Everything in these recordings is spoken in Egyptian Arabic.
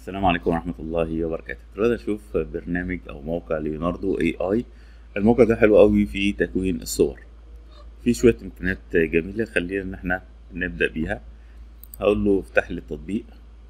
السلام عليكم ورحمة الله وبركاته دلوقتي نشوف برنامج أو موقع ليوناردو اي اي الموقع ده حلو قوي في تكوين الصور في شوية إمكانيات جميلة خلينا إن احنا نبدأ بيها هقول له افتح لي التطبيق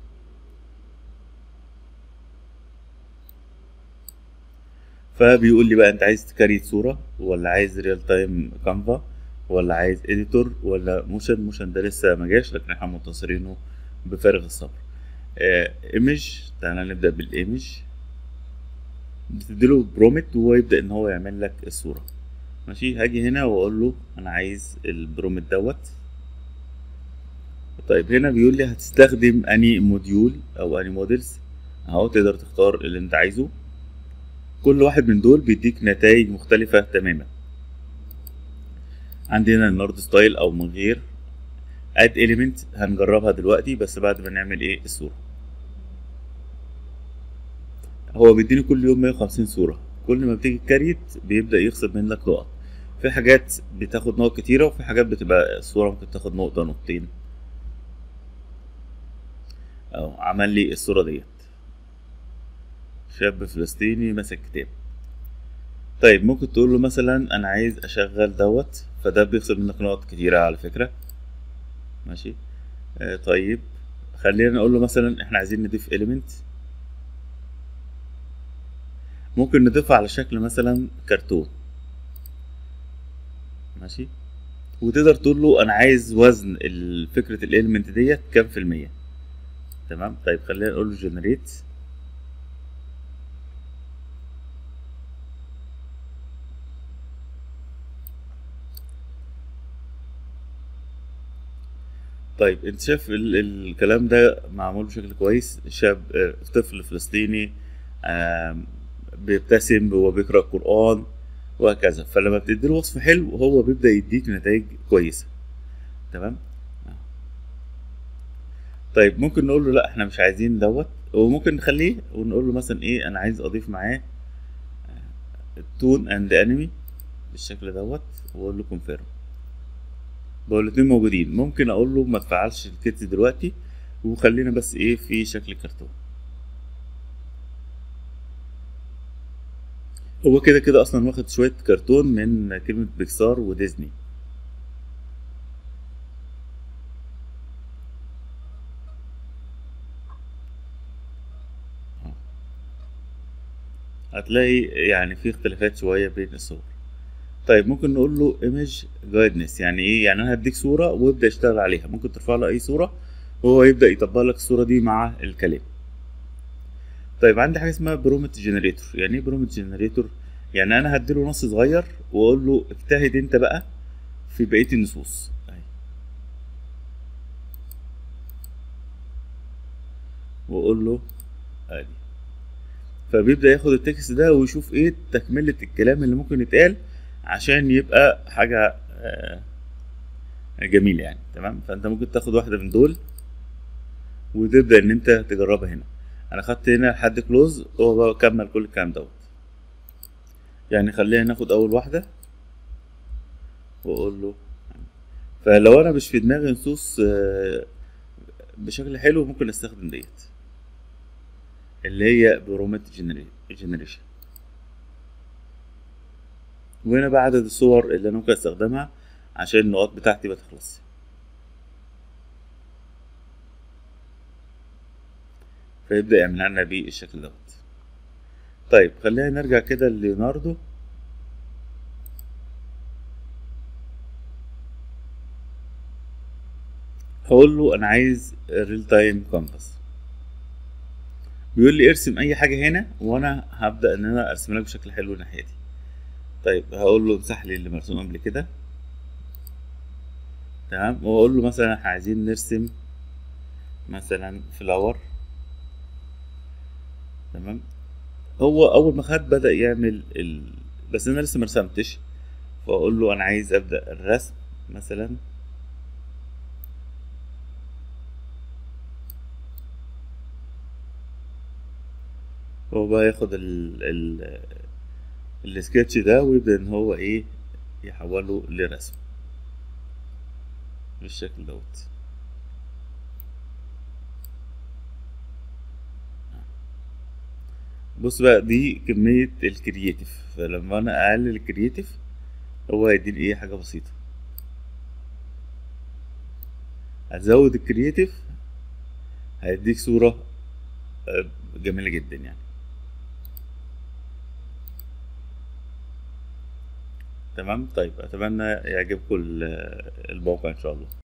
فبيقول لي بقى انت عايز تكريت صورة ولا عايز ريال تايم كانفا ولا عايز اديتور ولا موشن موشن ده لسه ما جاش لكن احنا منتظرينه بفارغ الصبر ايمج تعالى نبدا بالايمج بتديله برومت وهو يبدا ان هو يعمل لك الصوره ماشي هاجي هنا واقول له انا عايز البرومت دوت طيب هنا بيقول لي هتستخدم اني موديول او اني موديلز اهو تقدر تختار اللي انت عايزه كل واحد من دول بيديك نتائج مختلفة تماما عندنا النورد ستايل او من غير اد اليمنت هنجربها دلوقتي بس بعد ما نعمل ايه الصورة هو بيديني كل يوم 150 صورة كل ما بتيجي كاريت بيبدأ يخصم منك نقط في حاجات بتاخد نقط كتيرة وفي حاجات بتبقى الصورة ممكن تاخد نقطة نقطتين اهو عمل لي الصورة ديت شاب فلسطيني ماسك كتاب طيب ممكن تقول له مثلا انا عايز اشغل دوت فده بيخسر منك نقط كتيرة على فكرة ماشي آه طيب خلينا نقول له مثلا احنا عايزين نضيف element ممكن نضيفها على شكل مثلا كرتون ماشي وتقدر تقول له انا عايز وزن فكرة الاليمنت ديت كام في المية تمام طيب خلينا نقول له generate طيب انت شايف ال الكلام ده معمول بشكل كويس شاب طفل فلسطيني بيبتسم وهو بيقرا القران وهكذا فلما بتديله وصف حلو هو بيبدا يديك نتائج كويسه تمام طيب ممكن نقول له لا احنا مش عايزين دوت وممكن نخليه ونقول له مثلا ايه انا عايز اضيف معاه تون اند انمي بالشكل دوت واقول له كونفيرم بقى الاتنين موجودين ممكن اقول له ما تفعلش الكيت دلوقتي وخلينا بس ايه في شكل كرتون هو كده كده اصلا واخد شوية كرتون من كلمة بيكسار وديزني هتلاقي يعني في اختلافات شوية بين الصور طيب ممكن نقول له ايمج جايدنس يعني ايه يعني انا هديك صوره وابدا اشتغل عليها ممكن ترفع له اي صوره وهو يبدا يطبق لك الصوره دي مع الكلام طيب عندي حاجه اسمها برومت جنريتور يعني ايه برومت جنريتور يعني انا هديله نص صغير واقول له اجتهد انت بقى في بقيه النصوص واقول له ادي فبيبدا ياخد التكست ده ويشوف ايه تكمله الكلام اللي ممكن يتقال عشان يبقى حاجة جميلة يعني تمام فانت ممكن تاخد واحدة من دول وتبدأ ان انت تجربها هنا انا خدت هنا لحد كلوز هو بقى كمل كل الكلام دوت يعني خلينا ناخد اول واحدة واقول له فلو انا مش في دماغي نصوص بشكل حلو ممكن استخدم ديت اللي هي برومت جنريشن وهنا بقى عدد الصور اللي انا ممكن استخدمها عشان النقاط بتاعتي ما تخلص فيبدأ يعمل لنا بالشكل دوت طيب خلينا نرجع كده لليوناردو هقول له انا عايز ريل تايم كانفاس بيقول لي ارسم اي حاجه هنا وانا هبدا ان انا ارسم لك بشكل حلو ناحيتي طيب هقول له امسح لي اللي مرسوم قبل كده تمام واقول له مثلا احنا عايزين نرسم مثلا فلاور تمام هو اول ما خد بدا يعمل ال... بس انا لسه مرسمتش فاقول له انا عايز ابدا الرسم مثلا هو بقى ياخد ال... ال... السكتش ده ويبدأ ان هو ايه يحوله لرسم بالشكل دوت بص بقى دي كمية الكرييتيف فلما انا اقلل الكرييتيف هو هيديني ايه حاجة بسيطة هتزود الكرييتيف هيديك صورة آه، جميلة جدا يعني تمام طيب اتمنى يعجبكم ال- الموقع ان شاء الله